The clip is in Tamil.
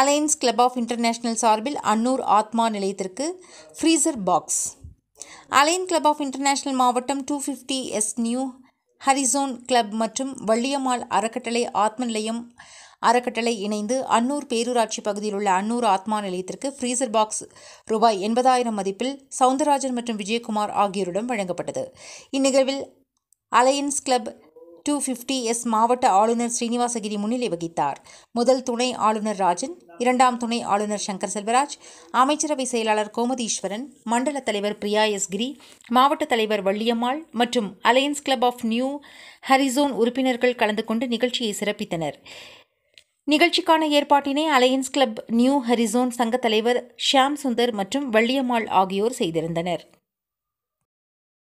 அலையன்ஸ் கிளப் ஆஃப் இன்டர்நேஷனல் சார்பில் அன்னூர் ஆத்மா நிலையத்திற்கு freezer box alliance club of international மாவட்டம் two fifty S new horizon club மற்றும் வள்ளியம்மாள் அறக்கட்டளை ஆத்ம நிலையம் அறக்கட்டளை இணைந்து அன்னூர் பேரூராட்சி பகுதியில் உள்ள அன்னூர் ஆத்மா நிலையத்திற்கு ஃப்ரீசர் பாக்ஸ் ரூபாய் எண்பதாயிரம் மதிப்பில் சவுந்தரராஜன் மற்றும் விஜயகுமார் ஆகியோரிடம் வழங்கப்பட்டது இந்நிகழ்வில் alliance club two fifty S மாவட்ட ஆளுநர் ஸ்ரீனிவாசகிரி முன்னிலை வகித்தார் முதல் துணை ஆளுநர் ராஜன் இரண்டாம் துணை ஆளுநர் சங்கர் செல்வராஜ் அமைச்சரவை செயலாளர் கோமதீஸ்வரன் மண்டல தலைவர் பிரியா எஸ் கிரி மாவட்ட தலைவர் வள்ளியம்மாள் மற்றும் alliance club of new horizon உறுப்பினர்கள் கலந்து கொண்டு நிகழ்ச்சியை சிறப்பித்தனர் நிகழ்ச்சிக்கான ஏற்பாட்டினை அலையன்ஸ் கிளப் நியூ ஹரிசோன் சங்க தலைவர் ஷியாம் சுந்தர் மற்றும் வள்ளியம்மாள் ஆகியோர் செய்திருந்தனர்